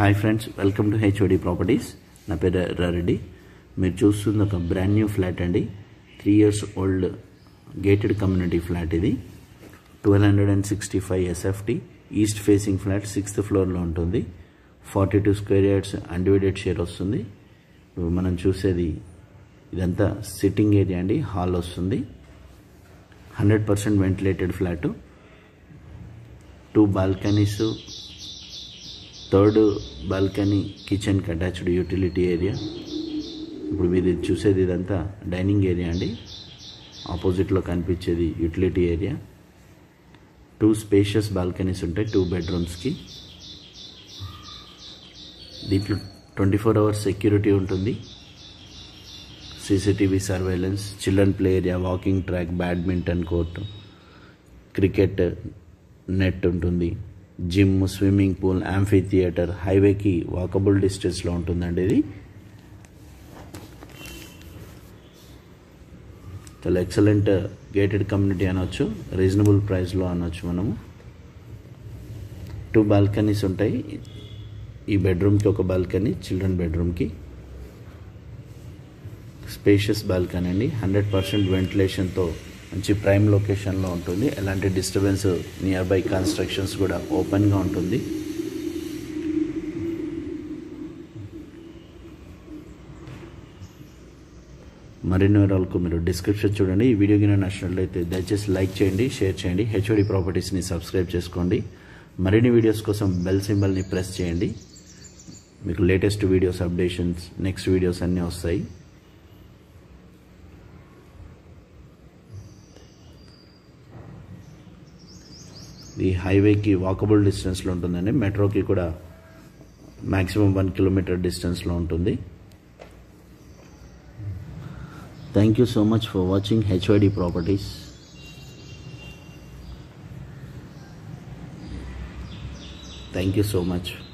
hi friends welcome to HOD properties నా పేరు ఎర్రారెడ్డి మీరు చూస్తుంది ఒక బ్రాండ్ న్యూ ఫ్లాట్ అండి three years old gated community flat ఇది twelve hundred and sixty five SFT east facing flat sixth ఫ్లోర్లో ఉంటుంది forty two square yards undivided share వస్తుంది ఇప్పుడు మనం చూసేది ఇదంతా సిట్టింగ్ ఏరియా అండి హాల్ వస్తుంది hundred percent ventilated flat two balconies third balcony కిచెన్కి అటాచ్డ్ యూటిలిటీ ఏరియా ఇప్పుడు మీరు చూసేది ఇదంతా డైనింగ్ ఏరియా అండి ఆపోజిట్లో కనిపించేది utility area two spacious balconies ఉంటాయి టూ బెడ్రూమ్స్కి దీంట్లో ట్వంటీ ఫోర్ అవర్స్ సెక్యూరిటీ ఉంటుంది CCTV surveillance children play area walking track badminton court cricket net ఉంటుంది gym swimming pool amphitheatre హైవేకి వాకబుల్ డిస్టెన్స్లో ఉంటుందండి ఇది చాలా ఎక్సలెంట్ గేటెడ్ కమ్యూనిటీ అనొచ్చు రీజనబుల్ ప్రైస్లో అనొచ్చు మనము టూ బాల్కనీస్ ఉంటాయి ఈ బెడ్రూమ్కి ఒక బాల్కనీ చిల్డ్రన్ బెడ్రూమ్కి స్పేషియస్ బాల్కనీ అండి హండ్రెడ్ పర్సెంట్ వెంటిలేషన్తో మంచి ప్రైమ్ లొకేషన్లో ఉంటుంది ఎలాంటి డిస్టర్బెన్స్ నియర్ బై కన్స్ట్రక్షన్స్ కూడా ఓపెన్గా ఉంటుంది మరిన్ని వివరాలకు మీరు డిస్క్రిప్షన్ చూడండి ఈ వీడియో కింద నచ్చినట్లయితే దయచేసి లైక్ చేయండి షేర్ చేయండి హెచ్ఓడి ప్రాపర్టీస్ని సబ్స్క్రైబ్ చేసుకోండి మరిన్ని వీడియోస్ కోసం బెల్ సింబల్ని ప్రెస్ చేయండి మీకు latest videos updations next videos అన్నీ వస్తాయి ఈ హైవేకి వాకబుల్ డిస్టెన్స్లో ఉంటుందండి మెట్రోకి కూడా మ్యాక్సిమం వన్ కిలోమీటర్ డిస్టెన్స్లో ఉంటుంది thank you so much for watching HID properties thank you so much